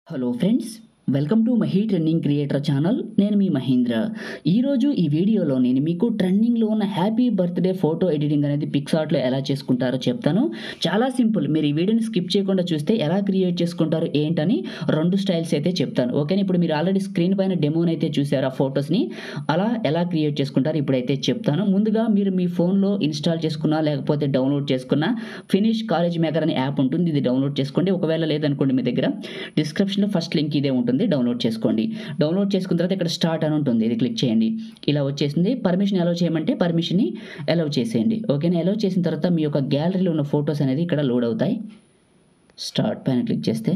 hello friends welcome to Mahi trending creator channel నేను మీ మహేంద్ర ఈరోజు ఈ వీడియోలో నేను మీకు ట్రెండింగ్లో ఉన్న హ్యాపీ బర్త్డే ఫోటో ఎడిటింగ్ అనేది పిక్సార్ట్లో ఎలా చేసుకుంటారో చెప్తాను చాలా సింపుల్ మీరు ఈ వీడియోని స్కిప్ చేయకుండా చూస్తే ఎలా క్రియేట్ చేసుకుంటారు ఏంటని రెండు స్టైల్స్ అయితే చెప్తాను ఓకేనా ఇప్పుడు మీరు ఆల్రెడీ స్క్రీన్ పైన డెమోని అయితే చూసారు ఆ ఫొటోస్ని అలా ఎలా క్రియేట్ చేసుకుంటారు ఇప్పుడైతే చెప్తాను ముందుగా మీరు మీ ఫోన్లో ఇన్స్టాల్ చేసుకున్నా లేకపోతే డౌన్లోడ్ చేసుకున్న ఫినిష్ కాలేజ్ మేకర్ అనే యాప్ ఉంటుంది ఇది డౌన్లోడ్ చేసుకోండి ఒకవేళ లేదనుకోండి మీ దగ్గర డిస్క్రిప్షన్లో ఫస్ట్ లింక్ ఇదే ఉంటుంది డౌన్లోడ్ చేసుకోండి డౌన్లోడ్ చేసుకున్న తర్వాత ఇక్కడ స్టార్ట్ అని ఉంటుంది ఇది క్లిక్ చేయండి ఇలా వచ్చేసింది పర్మిషన్ అలౌ చేయమంటే పర్మిషన్ని అలౌ చేసేయండి ఓకేనా అలౌ చేసిన తర్వాత మీ యొక్క గ్యాలరీలో ఉన్న ఫొటోస్ అనేది ఇక్కడ లోడ్ అవుతాయి స్టార్ట్ పైన క్లిక్ చేస్తే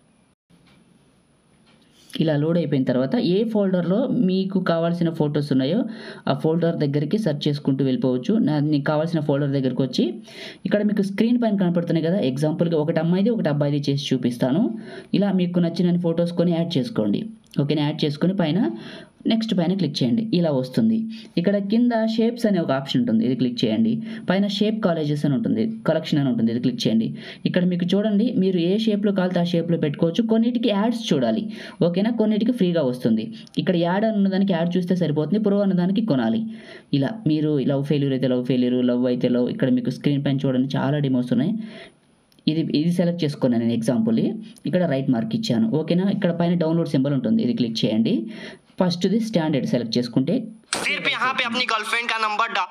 ఇలా లోడ్ అయిపోయిన తర్వాత ఏ ఫోల్డర్లో మీకు కావాల్సిన ఫొటోస్ ఉన్నాయో ఆ ఫోల్డర్ దగ్గరికి సెర్చ్ చేసుకుంటూ వెళ్ళిపోవచ్చు నా నీకు కావాల్సిన ఫోల్డర్ దగ్గరికి వచ్చి ఇక్కడ మీకు స్క్రీన్ పైన కనపడుతున్నాయి కదా ఎగ్జాంపుల్గా ఒకటి అమ్మాయిది ఒకటి అబ్బాయిది చేసి చూపిస్తాను ఇలా మీకు నచ్చిన ఫొటోస్ కొని యాడ్ చేసుకోండి ఓకేనా యాడ్ చేసుకొని పైన నెక్స్ట్ పైన క్లిక్ చేయండి ఇలా వస్తుంది ఇక్కడ కింద షేప్స్ అనే ఒక ఆప్షన్ ఉంటుంది ఇది క్లిక్ చేయండి పైన షేప్ కాలేజెస్ అని ఉంటుంది కలెక్షన్ అని ఉంటుంది ఇది క్లిక్ చేయండి ఇక్కడ మీకు చూడండి మీరు ఏ షేప్లో కావాలితే ఆ షేప్లో పెట్టుకోవచ్చు కొన్నిటికి యాడ్స్ చూడాలి ఓకేనా కొన్నిటికి ఫ్రీగా వస్తుంది ఇక్కడ యాడ్ అని ఉన్నదానికి యాడ్ చూస్తే సరిపోతుంది ప్రో అన్నదానికి కొనాలి ఇలా మీరు లవ్ ఫెయిల్యూర్ అయితే లవ్ ఫెయిల్యూర్ లవ్ అయితే లవ్ ఇక్కడ మీకు స్క్రీన్ పైన చూడండి చాలా డెమోస్ ఉన్నాయి ఇది ఇది సెలెక్ట్ చేసుకున్నాను నేను ఎగ్జాంపుల్ ఇక్కడ రైట్ మార్క్ ఇచ్చాను ఓకేనా ఇక్కడ పైన డౌన్లోడ్ సింబల్ ఉంటుంది ఇది క్లిక్ చేయండి ఫస్ట్ది స్టాండర్డ్ సెలెక్ట్ చేసుకుంటే सिर्फ यहाँ पे अपनी गर्लफ्रेंड का नंबर डाल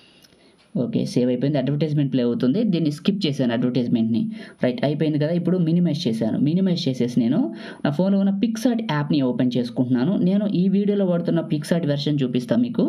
ఓకే సేవ్ అయిపోయింది అడ్వర్టైజ్మెంట్ ప్లే అవుతుంది దీన్ని స్కిప్ చేశాను అడ్వర్టైజ్మెంట్ని రైట్ అయిపోయింది కదా ఇప్పుడు మినిమైజ్ చేశాను మినిమైజ్ చేసేసి నేను నా ఫోన్లో ఉన్న పిక్సార్ట్ యాప్ని ఓపెన్ చేసుకుంటున్నాను నేను ఈ వీడియోలో వాడుతున్న పిక్సార్ట్ వెర్షన్ చూపిస్తాను మీకు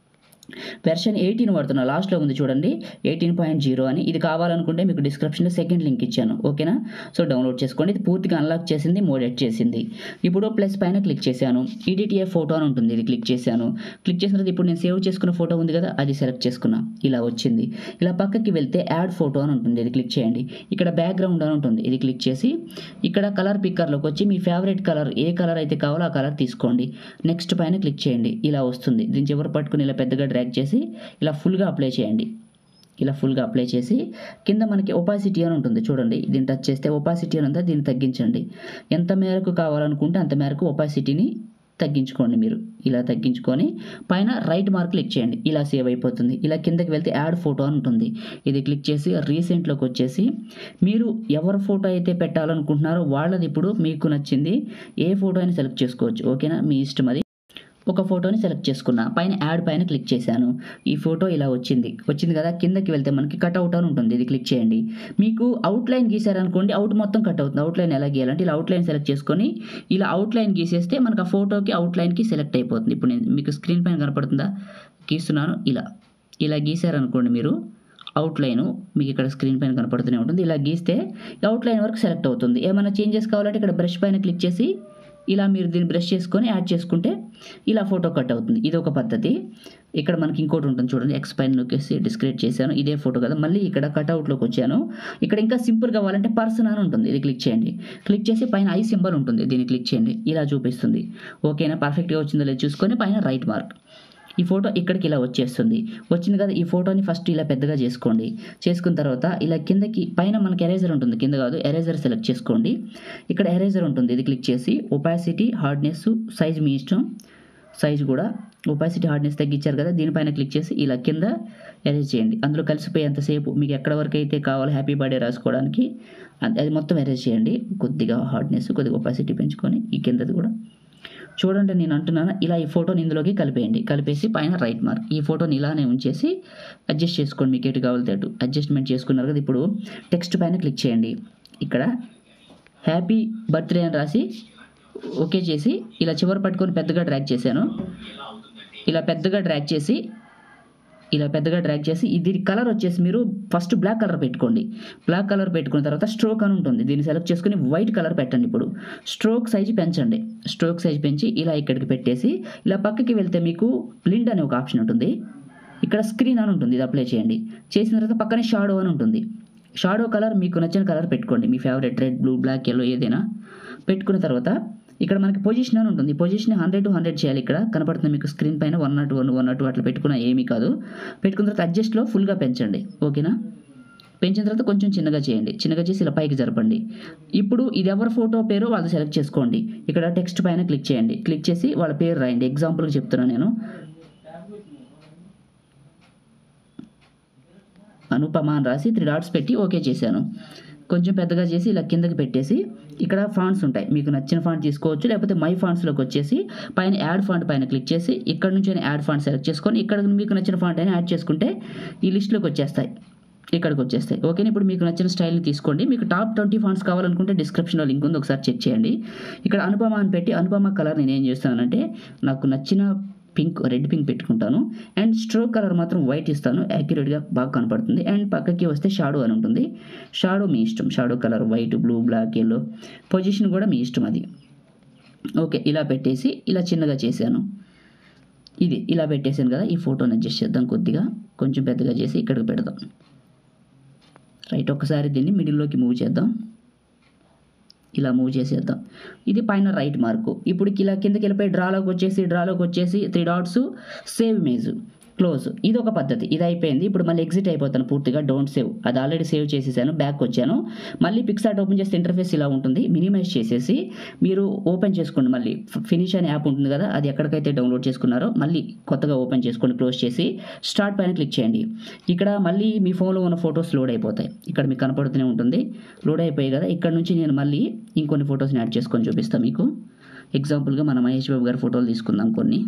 వెర్షన్ ఎయిటీన్ వాడుతున్నా లాస్ట్లో ఉంది చూడండి ఎయిటీన్ పాయింట్ జీరో అని ఇది కావాలనుకుంటే మీకు డిస్క్రిప్షన్లో సెకండ్ లింక్ ఇచ్చాను ఓకేనా సో డౌన్లోడ్ చేసుకోండి ఇది పూర్తిగా అన్లాక్ చేసింది మోడెట్ చేసింది ఇప్పుడు ప్లస్ పైన క్లిక్ చేశాను ఎడిట్ ఏ ఫోటో అని ఉంటుంది ఇది క్లిక్ చేశాను క్లిక్ చేసిన తర్వాత ఇప్పుడు నేను సేవ్ చేసుకున్న ఫోటో ఉంది కదా అది సెలెక్ట్ చేసుకున్నా ఇలా వచ్చింది ఇలా పక్కకి వెళ్తే యాడ్ ఫోటో అని ఉంటుంది ఇది క్లిక్ చేయండి ఇక్కడ బ్యాక్గ్రౌండ్ అని ఉంటుంది ఇది క్లిక్ చేసి ఇక్కడ కలర్ పిక్కర్లోకి వచ్చి మీ ఫేవరెట్ కలర్ ఏ కలర్ అయితే కావాలో ఆ కలర్ తీసుకోండి నెక్స్ట్ పైన క్లిక్ చేయండి ఇలా వస్తుంది దీని చివరి పట్టుకుని ఇలా పెద్దగా డ్రాగ్ చేసి ఇలా ఫుల్గా అప్లై చేయండి ఇలా ఫుల్గా అప్లై చేసి కింద మనకి ఒపాసిటీ అని ఉంటుంది చూడండి దీన్ని టచ్ చేస్తే ఒపాసిటీ అని ఉందా దీన్ని తగ్గించండి ఎంత మేరకు కావాలనుకుంటే అంత మేరకు ఒపాసిటీని తగ్గించుకోండి మీరు ఇలా తగ్గించుకొని పైన రైట్ మార్క్ క్లిక్ చేయండి ఇలా సేవ్ అయిపోతుంది ఇలా కిందకి వెళ్తే యాడ్ ఫోటో అని ఉంటుంది ఇది క్లిక్ చేసి రీసెంట్లోకి వచ్చేసి మీరు ఎవరి ఫోటో అయితే పెట్టాలనుకుంటున్నారో వాళ్ళది ఇప్పుడు మీకు నచ్చింది ఏ ఫోటో అయినా సెలెక్ట్ చేసుకోవచ్చు ఓకేనా మీ ఇష్టం అది ఒక ఫోటోని సెలెక్ట్ చేసుకున్నా పైన యాడ్ పైన క్లిక్ చేశాను ఈ ఫోటో ఇలా వచ్చింది వచ్చింది కదా కిందకి వెళ్తే మనకి కట్ అవుట్ అని ఉంటుంది ఇది క్లిక్ చేయండి మీకు అవుట్ లైన్ గీసారనుకోండి అవుట్ మొత్తం కట్ అవుతుంది అవుట్ లైన్ ఎలా గీయాలంటే ఇలా అవుట్ లైన్ సెలెక్ట్ చేసుకొని ఇలా అవుట్ లైన్ గీసేస్తే మనకు ఆ ఫోటోకి అవుట్ లైన్కి సెలెక్ట్ అయిపోతుంది ఇప్పుడు నేను మీకు స్క్రీన్ పైన కనపడుతుందా గీస్తున్నాను ఇలా ఇలా గీసారనుకోండి మీరు అవుట్ లైన్ మీకు ఇక్కడ స్క్రీన్ పైన కనపడుతూనే ఉంటుంది ఇలా గీస్తే అవుట్ లైన్ వరకు సెలెక్ట్ అవుతుంది ఏమైనా చేంజెస్ కావాలంటే ఇక్కడ బ్రష్ పైన క్లిక్ చేసి ఇలా మీరు దీన్ని బ్రష్ చేసుకొని యాడ్ చేసుకుంటే ఇలా ఫోటో కట్ అవుతుంది ఇది ఒక పద్ధతి ఇక్కడ మనకి ఇంకోటి ఉంటుంది చూడండి ఎక్స్ పైన నొక్కేసి డిస్క్రియేట్ చేశాను ఇదే ఫోటో కదా మళ్ళీ ఇక్కడ కట్అవుట్లోకి వచ్చాను ఇక్కడ ఇంకా సింపుల్ కావాలంటే పర్సన్ అని ఉంటుంది ఇది క్లిక్ చేయండి క్లిక్ చేసి పైన ఐ సింబల్ ఉంటుంది దీన్ని క్లిక్ చేయండి ఇలా చూపిస్తుంది ఓకేనా పర్ఫెక్ట్గా వచ్చిందో లేదో చూసుకొని పైన రైట్ మార్క్ ఈ ఫోటో ఇక్కడికి ఇలా వచ్చేస్తుంది వచ్చింది కదా ఈ ఫోటోని ఫస్ట్ ఇలా పెద్దగా చేసుకోండి చేసుకున్న తర్వాత ఇలా కిందకి పైన మనకి ఎరేజర్ ఉంటుంది కింద కాదు ఎరేజర్ సెలెక్ట్ చేసుకోండి ఇక్కడ ఎరేజర్ ఉంటుంది ఇది క్లిక్ చేసి ఒపాసిటీ హార్డ్నెస్ సైజ్ మీ ఇష్టం సైజ్ కూడా ఒపాసిటీ హార్డ్నెస్ తగ్గించారు కదా దీనిపైన క్లిక్ చేసి ఇలా కింద ఎరేజ్ చేయండి అందులో కలిసిపోయేంతసేపు మీకు ఎక్కడ వరకు అయితే కావాలో హ్యాపీ బర్త్డే రాసుకోవడానికి అది అది మొత్తం ఎరేజ్ చేయండి కొద్దిగా హార్డ్నెస్ కొద్దిగా ఒపాసిటీ పెంచుకొని ఈ కిందది కూడా చూడండి నేను అంటున్నాను ఇలా ఈ ఫోటోని ఇందులోకి కలిపేయండి కలిపేసి పైన రైట్ మార్క్ ఈ ఫోటోని ఇలానే ఉంచేసి అడ్జస్ట్ చేసుకోండి మీకు ఎటు కావాలితే అటు అడ్జస్ట్మెంట్ చేసుకున్నారు కదా ఇప్పుడు టెక్స్ట్ పైన క్లిక్ చేయండి ఇక్కడ హ్యాపీ బర్త్డే అని రాసి ఓకే చేసి ఇలా చివరి పట్టుకొని పెద్దగా డ్రాగ్ చేశాను ఇలా పెద్దగా డ్రాగ్ చేసి ఇలా పెద్దగా డ్రాగ్ చేసి దీని కలర్ వచ్చేసి మీరు ఫస్ట్ బ్లాక్ కలర్ పెట్టుకోండి బ్లాక్ కలర్ పెట్టుకున్న తర్వాత స్ట్రోక్ అని ఉంటుంది దీన్ని సెలెక్ట్ చేసుకుని వైట్ కలర్ పెట్టండి ఇప్పుడు స్ట్రోక్ సైజ్ పెంచండి స్ట్రోక్ సైజ్ పెంచి ఇలా ఇక్కడికి పెట్టేసి ఇలా పక్కకి వెళ్తే మీకు బ్లిండ్ అనే ఒక ఆప్షన్ ఉంటుంది ఇక్కడ స్క్రీన్ అని ఉంటుంది ఇది అప్లై చేయండి చేసిన తర్వాత పక్కనే షాడో అని ఉంటుంది షాడో కలర్ మీకు నచ్చిన కలర్ పెట్టుకోండి మీ favourite red blue black yellow ఏదైనా పెట్టుకున్న తర్వాత ఇక్కడ మనకి పొజిషన్ అని ఉంటుంది పొజిషన్ హండ్రెడ్ టు హండ్రెడ్ చేయాలి ఇక్కడ కనపడుతుంది మీకు స్క్రీన్ పైన one not one one not అట్లా పెట్టుకున్న ఏమీ కాదు పెట్టుకున్న తర్వాత అడ్జస్ట్లో ఫుల్గా పెంచండి ఓకేనా పెంచిన తర్వాత కొంచెం చిన్నగా చేయండి చిన్నగా చేసి ఇలా పైకి జరపండి ఇప్పుడు ఇది ఎవరి ఫోటో పేరు వాళ్ళు సెలెక్ట్ చేసుకోండి ఇక్కడ టెక్స్ట్ పైన క్లిక్ చేయండి క్లిక్ చేసి వాళ్ళ పేరు రాయండి ఎగ్జాంపుల్కి చెప్తున్నాను నేను అనుపమ అని రాసి త్రీ డాట్స్ పెట్టి ఓకే చేశాను కొంచెం పెద్దగా చేసి ఇలా కిందకి పెట్టేసి ఇక్కడ ఫాంట్స్ ఉంటాయి మీకు నచ్చిన ఫాంట్ తీసుకోవచ్చు లేకపోతే మై ఫాంట్స్లోకి వచ్చేసి పైన యాడ్ ఫాంట్ పైన క్లిక్ చేసి ఇక్కడ నుంచి యాడ్ ఫాంట్ సెలెక్ట్ చేసుకొని ఇక్కడ మీకు నచ్చిన ఫాంట్ అయినా యాడ్ చేసుకుంటే ఈ లిస్ట్లోకి వచ్చేస్తాయి ఇక్కడికి వచ్చేస్తాయి ఓకేనా ఇప్పుడు మీకు నచ్చిన స్టైల్ని తీసుకోండి మీకు టాప్ ట్వంటీ ఫాంట్స్ కావాలనుకుంటే డిస్క్రిప్షన్లో లింక్ ఉంది ఒకసారి చెక్ చేయండి ఇక్కడ అనుపమ అని పెట్టి అనుపమ కలర్ నేను ఏం చేస్తానంటే నాకు నచ్చిన పింక్ రెడ్ పింక్ పెట్టుకుంటాను అండ్ స్ట్రోక్ కలర్ మాత్రం వైట్ ఇస్తాను యాక్యురేట్గా బాగా కనపడుతుంది అండ్ పక్కకి వస్తే షాడో అని ఉంటుంది షాడో మీ ఇష్టం shadow colour white blue black yellow position కూడా మీ ఇష్టం అది ఓకే ఇలా పెట్టేసి ఇలా చిన్నగా చేశాను ఇది ఇలా పెట్టేశాను కదా ఈ ఫోటోని అడ్జస్ట్ చేద్దాం కొద్దిగా కొంచెం పెద్దగా చేసి ఇక్కడికి పెడదాం రైట్ ఒకసారి దీన్ని మిడిల్లోకి మూవ్ చేద్దాం ఇలా మూవ్ చేసేద్దాం ఇది పైన రైట్ మార్కు ఇప్పుడు ఇలా కిందకి వెళ్ళిపోయి డ్రాలోకి వచ్చేసి డ్రాలోకి వచ్చేసి three dots save image close ఇది ఒక పద్ధతి ఇది అయిపోయింది ఇప్పుడు మళ్ళీ ఎగ్జిట్ అయిపోతాను పూర్తిగా డోంట్ సేవ్ అది ఆల్రెడీ సేవ్ చేసేసాను బ్యాక్ వచ్చాను మళ్ళీ పిక్సార్ట్ ఓపెన్ చేస్తే ఇంటర్ఫేస్ ఇలా ఉంటుంది మినిమైజ్ చేసేసి మీరు ఓపెన్ చేసుకోండి మళ్ళీ ఫినిష్ అనే యాప్ ఉంటుంది కదా అది ఎక్కడికైతే డౌన్లోడ్ చేసుకున్నారో మళ్ళీ కొత్తగా ఓపెన్ చేసుకోండి క్లోజ్ చేసి స్టార్ట్ పైన క్లిక్ చేయండి ఇక్కడ మళ్ళీ మీ ఫోన్లో ఉన్న ఫొటోస్ లోడ్ అయిపోతాయి ఇక్కడ మీకు కనపడుతూనే ఉంటుంది లోడ్ అయిపోయాయి కదా ఇక్కడ నుంచి నేను మళ్ళీ ఇంకొన్ని ఫొటోస్ని యాడ్ చేసుకొని చూపిస్తాను మీకు ఎగ్జాంపుల్గా మన మహేష్ బాబు గారి ఫోటోలు తీసుకుందాం కొన్ని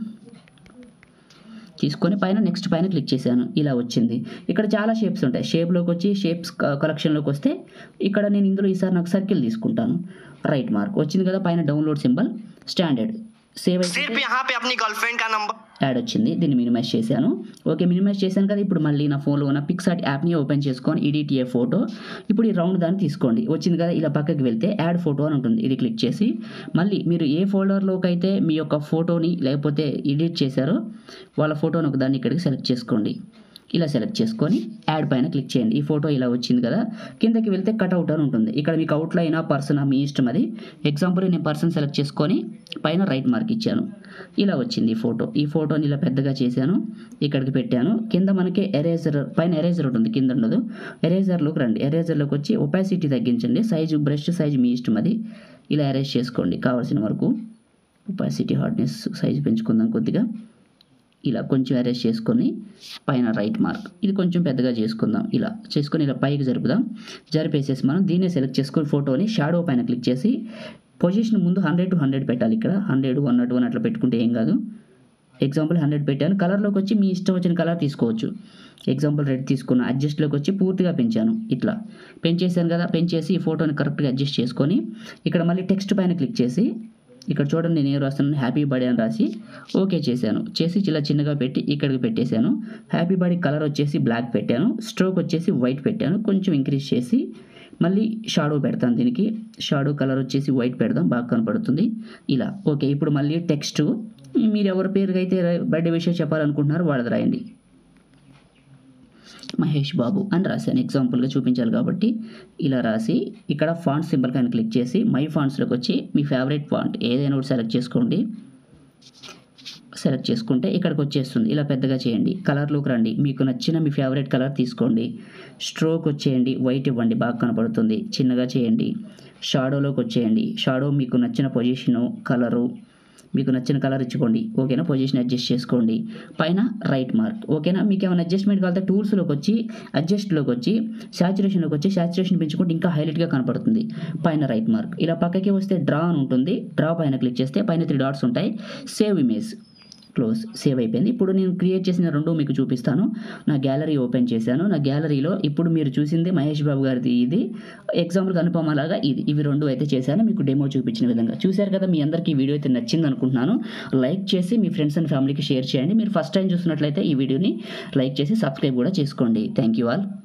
తీసుకొని పైన నెక్స్ట్ పైన క్లిక్ చేశాను ఇలా వచ్చింది ఇక్కడ చాలా షేప్స్ ఉంటాయి షేప్లోకి వచ్చి షేప్స్ కలెక్షన్లోకి వస్తే ఇక్కడ నేను ఇందులో ఈసారి నాకు సర్కిల్ తీసుకుంటాను రైట్ మార్క్ వచ్చింది కదా పైన డౌన్లోడ్ సింబల్ స్టాండర్డ్ సేవ్ सिर्फ यहाँ पे अपनी गर्लफ्रेंड का नंबर యాడ్ వచ్చింది దీన్ని మినిమైజ్ చేశాను ఓకే మినిమైజ్ చేశాను కదా ఇప్పుడు మళ్ళీ నా ఫోన్లో ఉన్న పిక్సార్ట్ యాప్ని ఓపెన్ చేసుకొని ఎడిటిఏ ఫోటో ఇప్పుడు ఈ రౌండ్ దాన్ని తీసుకోండి వచ్చింది కదా ఇలా పక్కకి వెళ్తే యాడ్ ఫోటో అని ఉంటుంది ఇది క్లిక్ చేసి మళ్ళీ మీరు ఏ ఫోల్డర్లోకి అయితే మీ యొక్క ఫోటోని లేకపోతే ఎడిట్ చేశారో వాళ్ళ ఫోటోని ఒక దాన్ని ఇక్కడికి సెలెక్ట్ చేసుకోండి ఇలా సెలెక్ట్ చేసుకొని యాడ్ పైన క్లిక్ చేయండి ఈ ఫోటో ఇలా వచ్చింది కదా కిందకి వెళ్తే కట్అవుట్ అని ఉంటుంది ఇక్కడ మీకు అవుట్లైన్ పర్సన్ మీ ఇష్టం అది ఎగ్జాంపుల్ నేను పర్సన్ సెలెక్ట్ చేసుకొని పైన రైట్ మార్క్ ఇచ్చాను ఇలా వచ్చింది ఈ ఫోటో ఈ ఫోటోని ఇలా పెద్దగా చేశాను ఇక్కడికి పెట్టాను కింద మనకి ఎరేజర్ పైన ఎరేజర్ ఉంటుంది కింద ఉండదు ఎరేజర్లోకి రండి ఎరేజర్లోకి వచ్చి ఒపాసిటీ తగ్గించండి సైజు బ్రష్ సైజు మీ ఇష్టం అది ఇలా అరేంజ్ చేసుకోండి కావాల్సిన వరకు ఒపాసిటీ హార్డ్నెస్ సైజు పెంచుకుందాం కొద్దిగా ఇలా కొంచెం అరేంజ్ చేసుకొని పైన రైట్ మార్క్ ఇది కొంచెం పెద్దగా చేసుకుందాం ఇలా చేసుకొని ఇలా పైకి జరుపుదాం జరిపేసేసి మనం దీన్నే సెలెక్ట్ చేసుకొని ఫోటోని షాడో పైన క్లిక్ చేసి పొజిషన్ ముందు హండ్రెడ్ టు హండ్రెడ్ పెట్టాలి ఇక్కడ హండ్రెడ్ వన్ నాట్ వన్ అట్లా పెట్టుకుంటే ఏం కాదు ఎగ్జాంపుల్ హండ్రెడ్ పెట్టాను కలర్లోకి వచ్చి మీ ఇష్టం వచ్చిన కలర్ తీసుకోవచ్చు ఎగ్జాంపుల్ రెడ్ తీసుకున్న అడ్జస్ట్లోకి వచ్చి పూర్తిగా పెంచాను ఇట్లా పెంచేసాను కదా పెంచేసి ఈ ఫోటోని కరెక్ట్గా అడ్జస్ట్ చేసుకొని ఇక్కడ మళ్ళీ టెక్స్ట్ పైన క్లిక్ చేసి ఇక్కడ చూడండి నేను ఏం రాస్తున్నాను హ్యాపీ బర్త్డే అని రాసి ఓకే చేశాను చేసి ఇలా చిన్నగా పెట్టి ఇక్కడికి పెట్టేశాను హ్యాపీ బర్త్డే కలర్ వచ్చేసి బ్లాక్ పెట్టాను స్ట్రోక్ వచ్చేసి వైట్ పెట్టాను కొంచెం ఇంక్రీజ్ చేసి మళ్ళీ షాడో పెడతాను దీనికి షాడో కలర్ వచ్చేసి వైట్ పెడదాం బాగా కనపడుతుంది ఇలా ఓకే ఇప్పుడు మళ్ళీ టెక్స్ట్ మీరు ఎవరి పేరుకి అయితే బర్త్డే విషయం చెప్పాలనుకుంటున్నారో వాళ్ళది రాయండి మహేష్ బాబు అని రాశాను ఎగ్జాంపుల్గా చూపించాలి కాబట్టి ఇలా రాసి ఇక్కడ ఫాంట్ సింబల్ కానీ క్లిక్ చేసి మై ఫాంట్స్లోకి వచ్చి మీ ఫేవరెట్ ఫాంట్ ఏదైనా ఒకటి సెలెక్ట్ చేసుకోండి సెలెక్ట్ చేసుకుంటే ఇక్కడికి వచ్చేస్తుంది ఇలా పెద్దగా చేయండి కలర్లోకి రండి మీకు నచ్చిన మీ ఫేవరెట్ కలర్ తీసుకోండి స్ట్రోక్ వచ్చేయండి వైట్ ఇవ్వండి బాగా కనపడుతుంది చిన్నగా చేయండి షాడోలోకి వచ్చేయండి షాడో మీకు నచ్చిన పొజిషను కలరు మీకు నచ్చిన కలర్ ఇచ్చుకోండి ఓకేనా పొజిషన్ అడ్జస్ట్ చేసుకోండి పైన రైట్ మార్క్ ఓకేనా మీకు ఏమైనా అడ్జస్ట్మెంట్ కావాలంటే టూల్స్లోకి వచ్చి అడ్జస్ట్లోకి వచ్చి సాచురేషన్లోకి వచ్చి సాచురేషన్ పెంచుకుంటే ఇంకా హైలైట్గా కనపడుతుంది పైన రైట్ మార్క్ ఇలా పక్కకి వస్తే డ్రా అని ఉంటుంది డ్రా పైన క్లిక్ చేస్తే పైన త్రీ డాట్స్ ఉంటాయి సేవ్ ఇమేజ్ క్లోజ్ సేవ్ అయిపోయింది ఇప్పుడు నేను క్రియేట్ చేసిన రెండు మీకు చూపిస్తాను నా గ్యాలరీ ఓపెన్ చేశాను నా గ్యాలరీలో ఇప్పుడు మీరు చూసింది మహేష్ బాబు గారిది ఇది ఎగ్జాంపుల్కి అనుపమలాగా ఇది ఇవి రెండు అయితే చేశాను మీకు డెమో చూపించిన విధంగా చూశారు కదా మీ అందరికీ ఈ వీడియో అయితే నచ్చింది అనుకుంటున్నాను లైక్ చేసి మీ ఫ్రెండ్స్ అండ్ ఫ్యామిలీకి షేర్ చేయండి మీరు ఫస్ట్ టైం చూసినట్లయితే ఈ వీడియోని లైక్ చేసి సబ్స్క్రైబ్ కూడా చేసుకోండి థ్యాంక్ యూ ఆల్